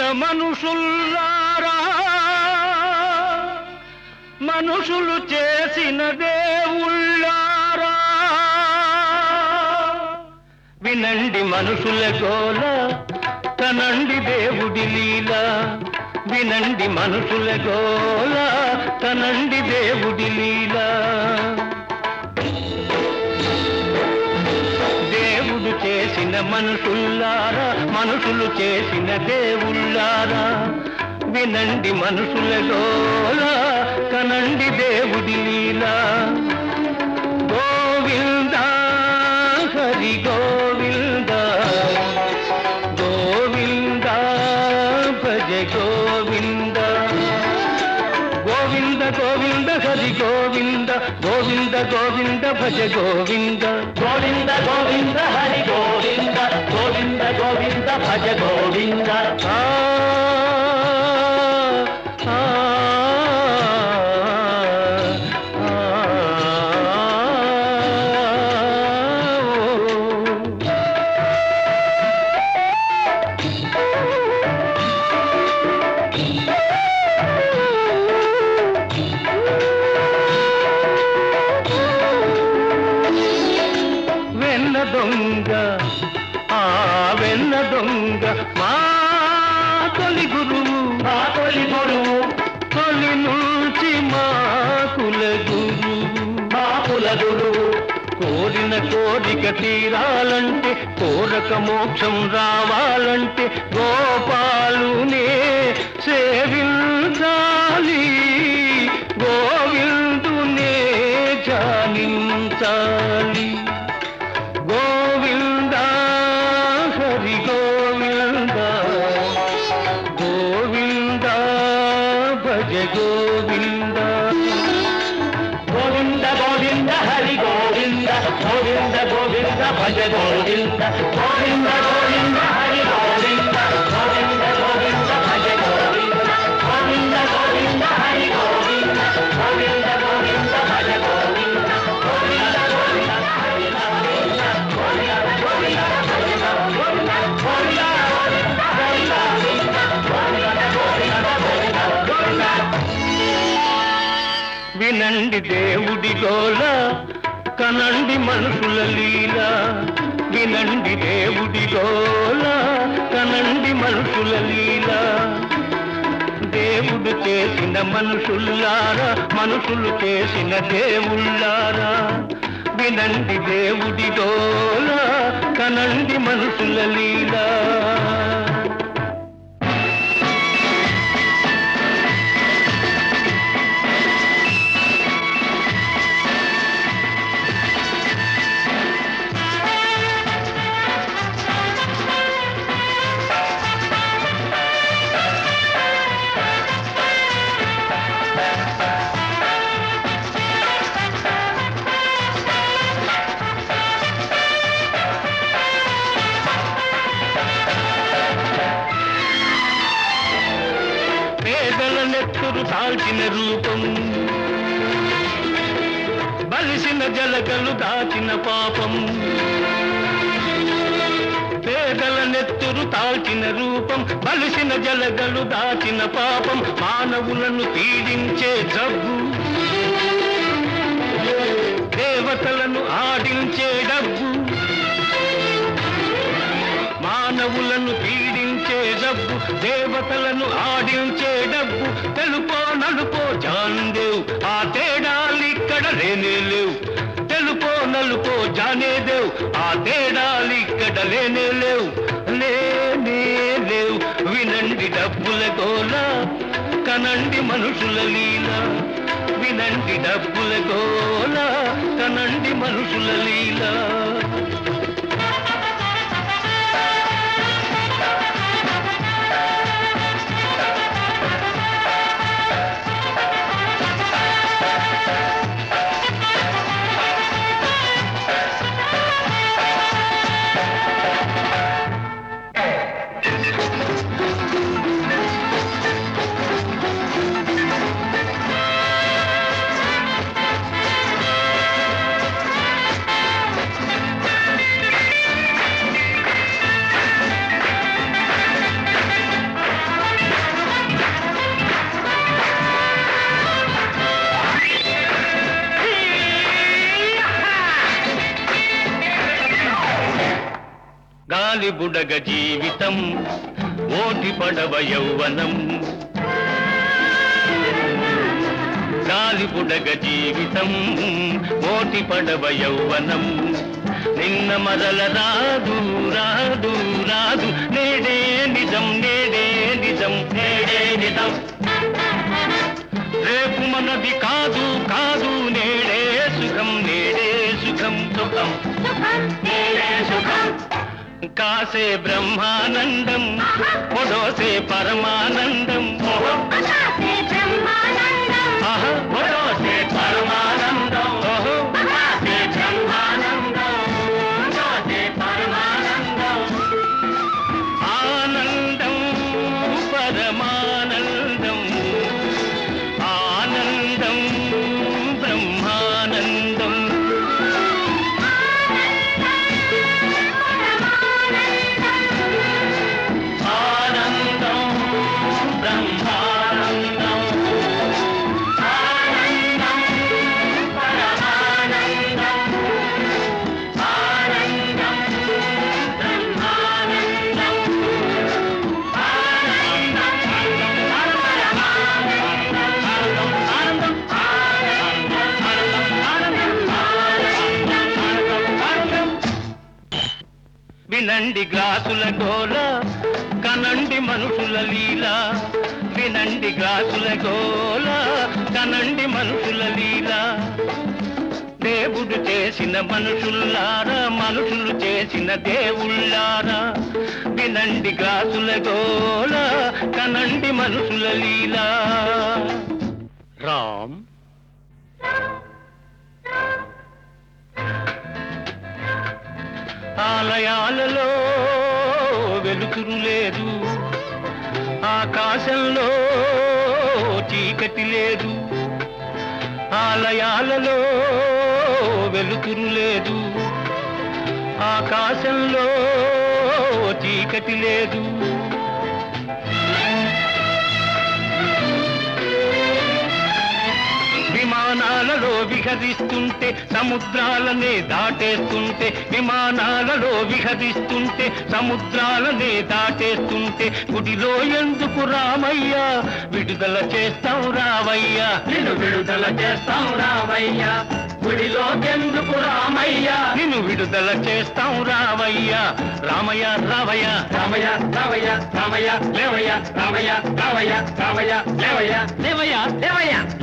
మనుషుల్లారా మనుషులు చేసిన దేవుళ్ళారా వినండి మనుషుల గోల తనండి దేవుడి లీల వినండి మనుషుల గోల తనండి దేవుడి లీల దేవుడు చేసిన మనుషుల్లారా మనుషులు చేసిన దేవుళ్ళారా వినండి మనుషుల గోల కనండి దేవుడి లీలా గోవింద హరి గోవింద గోవింద భజ గోవింద గోవింద గోవింద హరి గోవింద గోవింద గోవింద భజ గోవింద గోవింద గోవింద హరి గోవింద గోవింద గోవింద భజ గోవింద ఆ, ఆ, ఆ, ఓ. వెన్న దొంగ ఆ వెన్న దొంగ మా తొలి గురువు మా తొలి గురువు తొలి నుంచి మా కుల గురువు మా కుల గురువు కోరిన కోరిక తీరాలంటే కోరక మోక్షం రావాలంటే గోపాలునే సేవించాలి గోవిందునే జానించాలి గోవింద హరి గోవింద గోవింద భజ గోవింద గోవింద గోవింద హరి గోవింద గోవింద గోవింద భజ గోవింద గోవింద గోవింద హరి గోవింద గోవింద గోవింద భజ గోవింద గోవింద గోవింద హరి గోవింద గోవింద గోవింద భజ గోవింద గోవింద గోవింద హరి గోవింద గోవింద గోవింద భజ గోవింద గోవింద గోవింద హరి గోవింద గోవింద గోవింద భజ గోవింద వినండి దేవుడి గోల కనండి మనుషుల లీల వినండి దేవుడి గోల కనండి మనుషుల లీల దేవుడు చేసిన మనుషుల్లారా మనుషులు చేసిన దేవుళ్ళారా వినండి దేవుడి గోల కనండి మనుషుల లీలా పేదల నెత్తురు తాల్చిన రూపం బలిసిన జలగలు దాచిన పాపం పేదల నెత్తురు తాల్చిన రూపం బలిసిన జలగలు దాచిన పాపం మానవులను పీడించే జబ్బు దేవతలను ఆడించే డబ్బు మానవులను పీడించే డబ్బు దేవతలను ఆడించే డబ్బు తెలుపో నలుపో జాందేవ్ ఆ తేడాలిక్కడ లేనే లేవు తెలుపో నలుపో జానేదేవ్ ఆ తేడాలిక్కడ లేనే లేవు లేనే లేవు వినండి డబ్బుల గోల కనండి మనుషుల లీల వినండి డబ్బుల గోల కనండి మనుషుల లీల గాలి బుడగ జీవితం ఓటి పడవ యౌవనం గాలి బుడగ జీవితం ఓటి పడవ యౌవనం నిన్న మరల రాదు రాదు రాదు నేడే నిజం నేడే నిజం నేడే నిజం రేపు మనది కాదు కాదు నేడే సుఖం నేడే సుఖం సుఖం నేడే సుఖం కాసే బ్రహ్మానందం పొడోసే పరమానందం ఆకాశే బ్రహ్మానందం ఆహా పొడోసే పరమానందం ఓహో ఆకాశే బ్రహ్మానందం ఆకాశే పరమానందం ఆనందం పరమానందం ఆనందం బ్రహ్మానందం ఆనందం బ్రహ్మానందం ఆనందం పరమానందం ఆనందం బ్రహ్మానందం వినండి గ్లాసుల గోల కనండి మనుషుల లీల వినండి గ్లాసుల గోల కనండి మనుషుల లీల దేవుడు చేసిన మనుషుల్లారా మనుషులు చేసిన దేవుళ్ళారా వినండి గ్లాసుల గోల కనండి మనుషుల లీలా రామ్ ఆలయాలలో వెలుతురు లేదు ఆకాశంలో చీకటి లేదు ఆలయాలలో వెలుతురు లేదు ఆకాశంలో చీకటి లేదు విమానాలలో విహరిస్తుంటే సముద్రాలనే దాటేస్తుంటే విమానాలలో విహరిస్తుంటే సముద్రాలనే దాటేస్తుంటే గుడిలో ఎందుకు రామయ్య విడుదల చేస్తాం రావయ్యా నిన్ను విడుదల చేస్తాం రామయ్య గుడిలో ఎందుకు రామయ్య నిన్ను విడుదల చేస్తాం రావయ్యా రామయ్య రావయ్య రామయ్య రామయ్య రామయ్య లేవయ్య రామయ్య రామయ్య రామయ్య లేవయ్య లేవయ్యా లేవయ్య